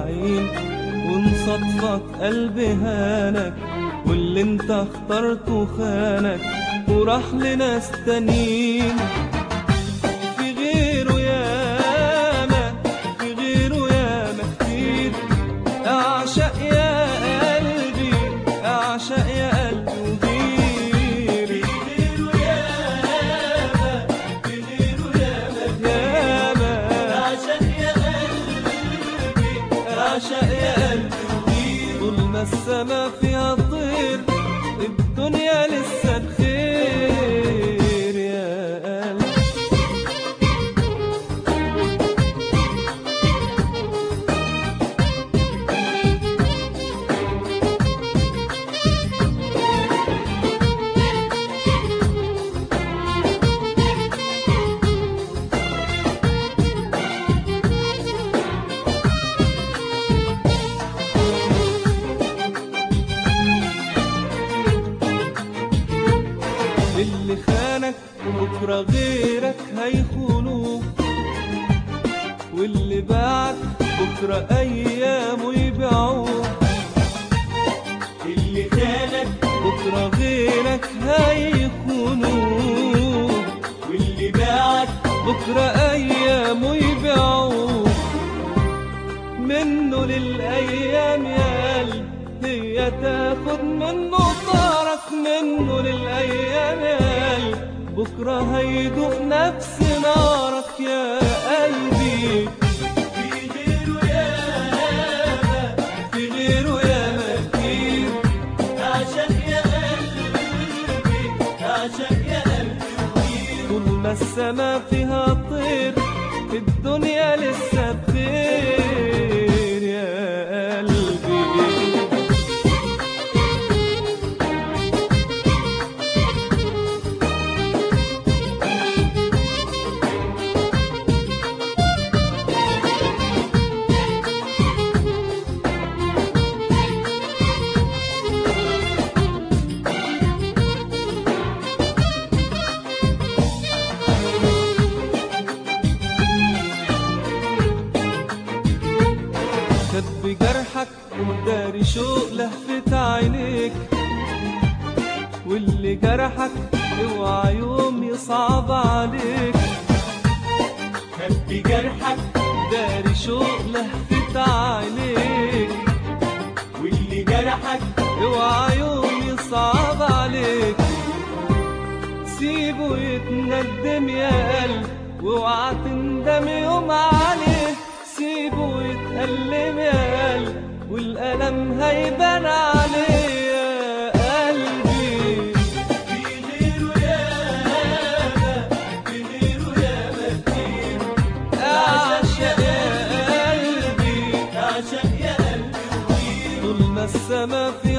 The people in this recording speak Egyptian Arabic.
العين ونصدفك قلبي هانك واللي انت اخترته خانك وراح لناس تانيين في غيره ياما في غيره ياما كتير اعشق يا قلبي اعشق يا قلبي وغيري في غيره ياما ياما عشان يا قلبي اعشق يا قلبي طول ما السما فيها طير الدنيا لسه بخير يا قلبي اللي خانك بكرة غيرك هيخونوك واللي باعك بكرة أيامه يبيعوك اللي خانك بكرة غيرك هيخونوك واللي باعك بكرة أيامه يبيعوك منه للأيام يا قلب هي تاخد منه طارك منه للأيام يا قلب بكرة هيدوق نفس نارك يا قلبي في غيره ياما في غيره ياما كتير عشان يا قلبي عشان يا قلبي طول ما السما فيها طير الدنيا لسه بخير يا قلبي خد بجرحك وداري شوق لهفة عينيك واللي جرحك اوعى يوم يصعب عليك خبي جرحك داري شوق لهفة عينيك واللي جرحك اوعى يوم يصعب عليك سيبه يتندم يا قلب واوعى تندم يوم عليه سيبه يتألم يا قلب والألم هيبان عليه يا قلبي في غيره ياما في غيره ياما كتير أعشق يا قلبي عشان يا قلبي طول ما السما في